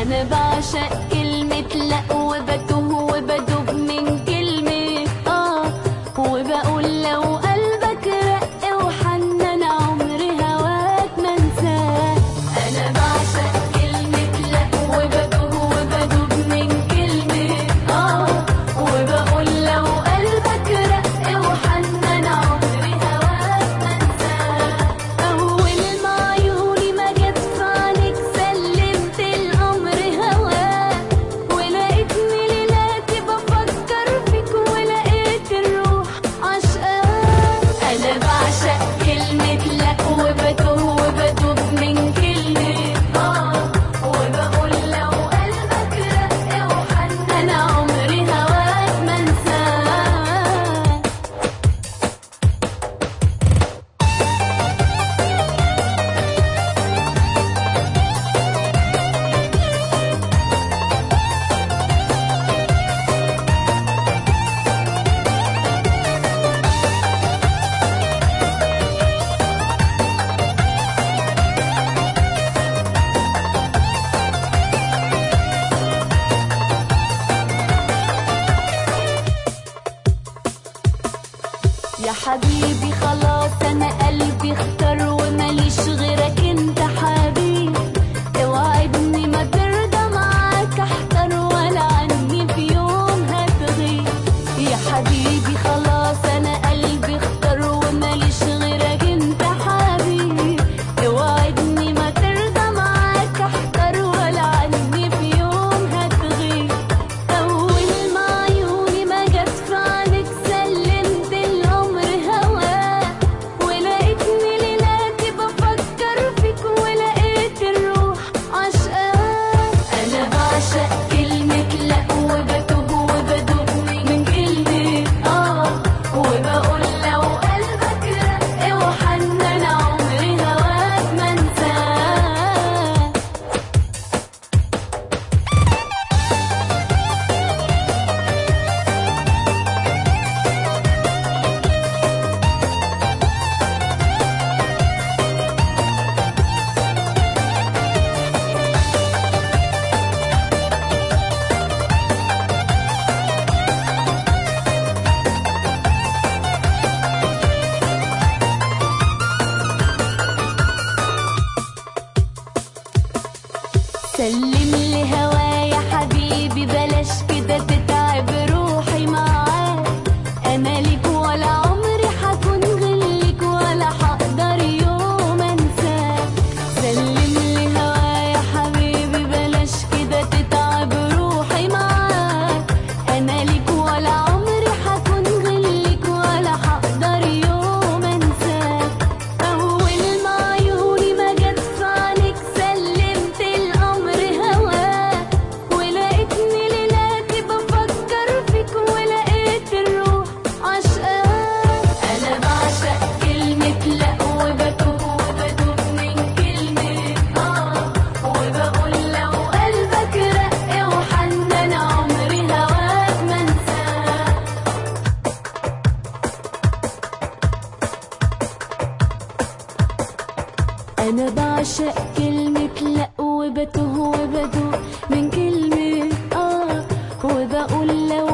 انا بعشق كلمة لا وبتوه وبدوب من كلمة اه وبقول لو قلبك رق وحنن عمري هواك ما انساه انا بعشق كلمة لا وبتوه وبدوب من كلمة اه وبقول لو قلبك رق وحنن عمري هواك ما انساه اول ما عيوني ما جت في عينيك سلمت الامر هواك ولقيتني ليلاتي بفكر فيك ولقيت الروح عشقاك انا بعشق كلمة لا وبتوه وبدوب من كلمة اه وبقول لو قلبك رق وحنن عمري هواك ما انساك يا حبيبي خلاص انا قلبي اختار وماليش غيرك انت حبيبي اوعدني ما ترضى معاك احتار ولا عني في يوم هتغيب يا حبيبي خلاص انا قلبي اختار وماليش غيرك انت حبيبي اوعدني ما ترضى معاك احتار ولا عني في يوم هتغيب أول ما عيوني ما جت في عينك سلمت الأمر هواك ولقيتني ليلاتي بفكر فيك ولقيت الروح عشقاك أنا بعشق كلمة لأ وبتوب وبدوب من كلمة آه وبقول لو قلبك رق وحنن عمري هواك ما انساك سلم لي هوايا حبيبي بلاش كده تتعب روحي معاك انا ليك ولا عمري حكون غلك ولا هقدر يوم انساك سلم لي هوايا حبيبي بلاش كده تتعب روحي معاك انا ليك ولا عمري حكون غلك ولا هقدر يوم انساك اول ما عيوني ما جت في عينك سلمت الامر هواك ولقيتني ليلاتي بفكر فيك ولقيت الروح عشقاك انا بعشق كلمة لا وبتوب وبدوب من كلمة اه وبقول لو قلبك رق وحنن عمري هواك ما انساك أنا بعشق كلمة لأ وبتوه وبدوق من كلمة آه وبقول لو